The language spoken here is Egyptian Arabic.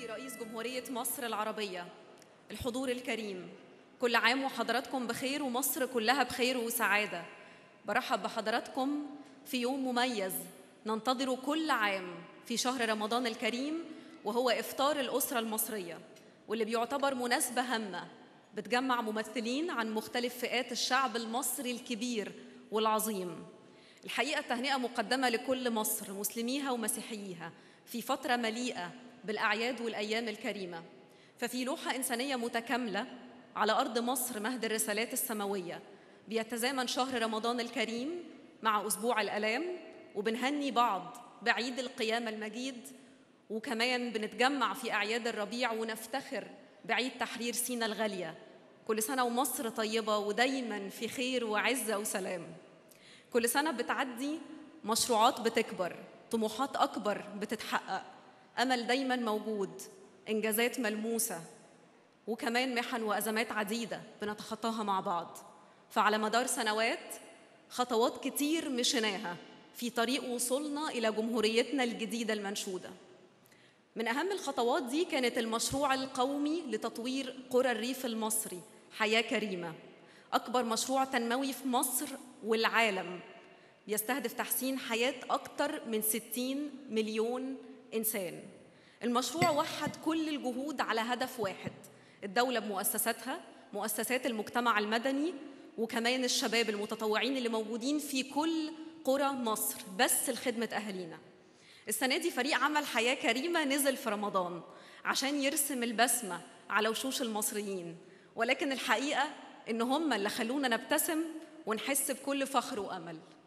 رئيس جمهورية مصر العربية الحضور الكريم كل عام وحضراتكم بخير ومصر كلها بخير وسعادة برحب بحضراتكم في يوم مميز ننتظره كل عام في شهر رمضان الكريم وهو إفطار الأسرة المصرية واللي بيعتبر مناسبة هامة بتجمع ممثلين عن مختلف فئات الشعب المصري الكبير والعظيم الحقيقة التهنئة مقدمة لكل مصر مسلميها ومسيحييها في فترة مليئة بالأعياد والأيام الكريمة ففي لوحة إنسانية متكاملة على أرض مصر مهد الرسالات السماوية بيتزامن شهر رمضان الكريم مع أسبوع الآلام وبنهني بعض بعيد القيامة المجيد وكمان بنتجمع في أعياد الربيع ونفتخر بعيد تحرير سينا الغالية كل سنة ومصر طيبة ودايما في خير وعزة وسلام كل سنة بتعدي مشروعات بتكبر طموحات أكبر بتتحقق أمل دايما موجود إنجازات ملموسة وكمان محن وأزمات عديدة بنتخطاها مع بعض فعلى مدار سنوات خطوات كتير مشيناها في طريق وصولنا إلى جمهوريتنا الجديدة المنشودة من أهم الخطوات دي كانت المشروع القومي لتطوير قرى الريف المصري حياة كريمة أكبر مشروع تنموي في مصر والعالم بيستهدف تحسين حياة أكثر من 60 مليون إنسان المشروع وحد كل الجهود على هدف واحد الدولة بمؤسساتها مؤسسات المجتمع المدني وكمان الشباب المتطوعين اللي موجودين في كل قرى مصر بس لخدمة أهالينا السنة دي فريق عمل حياة كريمة نزل في رمضان عشان يرسم البسمة على وشوش المصريين ولكن الحقيقة إن هم اللي خلونا نبتسم ونحس بكل فخر وأمل